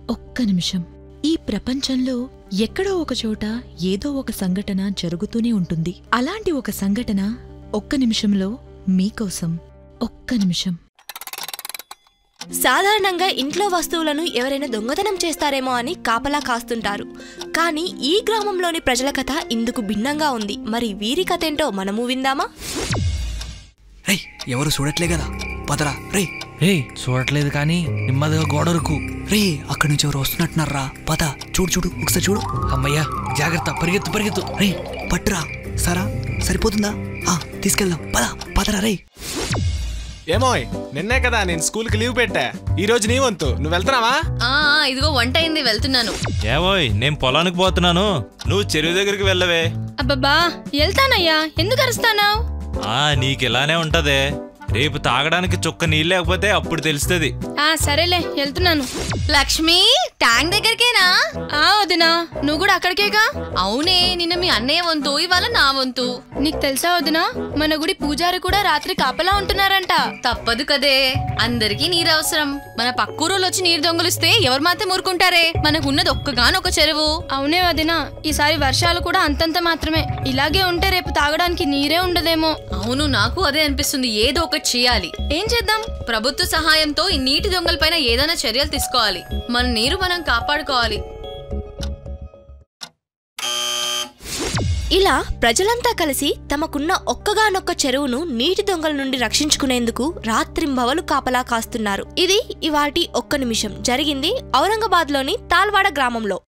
ఒక్క నిమిషం ఈ ప్రపంచంలో ఎక్కడో ఒక చోట ఏదో ఒక సంఘటన జరుగుతూనే ఉంటుంది అలాంటి ఒక సంఘటన ఒక్క నిమిషంలో మీకోసం ఒక్క నిమిషం సాధారణంగా ఇంట్లో వస్తువులను ఎవరైనా దొంగతనం చేస్తారేమో అని కాపలా కాస్తుంటారు కానీ ఈ గ్రామంలోని ప్రజల కథ ఇందుకు భిన్నంగా ఉంది మరి వీరి కథ ఏంటో మనము విందామా రేయ్ ఎవరు చూడట్లే కదా పదరా రే రే చూడట్లేదు కానీ నెమ్మదిగా గోడరుకు రే అక్కడి నుంచి ఎవరు వస్తున్నట్టున్నారా పద చూడు చూడు ఒకసారి చూడు అమ్మయ్యా జాగ్రత్త పరిగెత్తు పరిగెత్తు రే పట్టురా సరా సరిపోతుందా ఆ తీసుకెళ్దాం పద పదరా రే ఏమోయ్ నిన్నే కదా నేను స్కూల్కి లీవ్ పెట్టా ఈ రోజు నీ వంతు నువ్వు వెళ్తున్నావా ఆ ఆ, ఇదిగో వంట అయింది వెళ్తున్నాను ఏమోయ్ నేను పొలానికి పోతున్నాను నువ్వు చెరువు దగ్గరికి వెళ్ళవే అబ్బబ్బా వెళ్తానయ్యా ఎందుకు అరుస్తానావు ఆ నీకు ఇలానే ఉంటదే రేపు తాగడానికి చుక్క నీళ్ళు లేకపోతే అప్పుడు తెలుస్తుంది ఆ సరేలే వెళ్తున్నాను లక్ష్మి ట్యాంక్ దగ్గరికేనా ఆ వదినా నువ్వు కూడా అక్కడికేగా అవునే నిన్న మీ అన్నయ్య వంతు ఇవాళ నా వంతు నీకు తెలుసా వదినా మన గుడి పూజారి కూడా రాత్రి కాపలా ఉంటున్నారంట తప్పదు కదే అందరికీ నీరు అవసరం మన పక్కూరోళ్ళు వచ్చి నీరు దొంగలిస్తే ఎవరు మాత్రం ఊరుకుంటారే మనకు ఉన్నది ఒక్కగానొక్క చెరువు అవునే వదినా ఈసారి వర్షాలు కూడా అంతంత మాత్రమే ఇలాగే ఉంటే రేపు తాగడానికి నీరే ఉండదేమో అవును నాకు అదే అనిపిస్తుంది ఏదో ఒకటి చేయాలి ఏం చేద్దాం ప్రభుత్వ సహాయంతో ఈ నీటి దొంగలపైన ఏదైనా చర్యలు తీసుకోవాలి మన నీరు మనం కాపాడుకోవాలి ఇలా ప్రజలంతా కలిసి తమకున్న ఒక్కగానొక్క చెరువును నీటి దొంగల నుండి రక్షించుకునేందుకు రాత్రింబవలు కాపలా కాస్తున్నారు ఇది ఇవాటి ఒక్క నిమిషం జరిగింది ఔరంగాబాద్లోని తాల్వాడ గ్రామంలో